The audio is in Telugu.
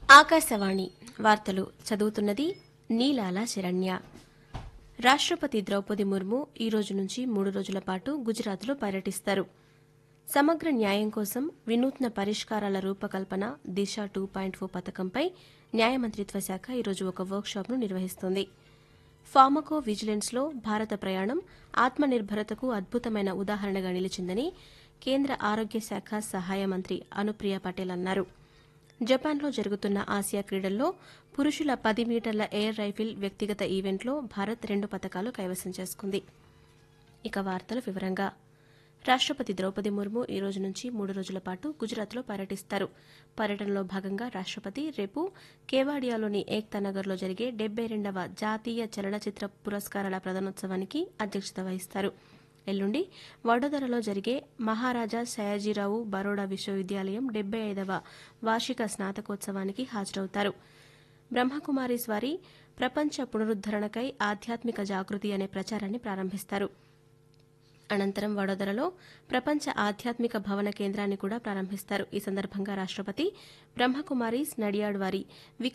ఆకాశవాణి వార్తలు చదువుతున్నది నీలాల శరణ్య రాష్ట్రపతి ద్రౌపది ముర్ము ఈ రోజు నుంచి మూడు రోజుల పాటు గుజరాత్లో పర్యటిస్తారు సమగ్ర న్యాయం కోసం వినూత్న పరిష్కారాల రూపకల్పన దిశ టూ పాయింట్ ఫోర్ పథకంపై న్యాయ మంత్రిత్వ శాఖ ఈరోజు ఒక వర్క్షాప్ను నిర్వహిస్తోంది ఫార్మకో విజిలెన్స్లో భారత ప్రయాణం ఆత్మనిర్భరతకు అద్భుతమైన ఉదాహరణగా నిలిచిందని కేంద్ర ఆరోగ్య శాఖ సహాయ మంత్రి అనుప్రియ పటేల్ అన్నారు జపాన్లో జరుగుతున్న ఆసియా క్రీడల్లో పురుషుల పది మీటర్ల ఎయిర్ రైఫిల్ వ్యక్తిగత ఈవెంట్లో భారత్ రెండు పతకాలు కైవసం చేసుకుంది ఇక వార్తల వివరంగా రాష్ట్రపతి ద్రౌపది ముర్ము ఈ రోజు నుంచి మూడు రోజుల పాటు గుజరాత్లో పర్యటిస్తారు పర్యటనలో భాగంగా రాష్ట్రపతి రేపు కేవాడియాలోని ఏక్తా నగర్లో జరిగే డెబ్బై రెండవ జాతీయ చలనచిత్ర పురస్కారాల ప్రదానోత్సవానికి అధ్యక్షత వహిస్తారు ఎల్లుండి వడోదరలో జరిగే మహారాజా సయాజీరావు బరోడా విశ్వవిద్యాలయం డెబ్బై ఐదవ వార్షిక స్నాతకోత్సవానికి హాజరవుతారు బ్రహ్మకుమారీస్ వారి ప్రపంచ పునరుద్దరణకై ఆధ్యాత్మిక జాగృతి అనే ప్రచారాన్ని ప్రారంభిస్తారు అనంతరం వడోదరలో ప్రపంచ ఆధ్యాత్మిక భవన కేంద్రాన్ని కూడా ప్రారంభిస్తారు ఈ సందర్భంగా రాష్ట్రపతి బ్రహ్మకుమారీస్ నడియాడ్ వారి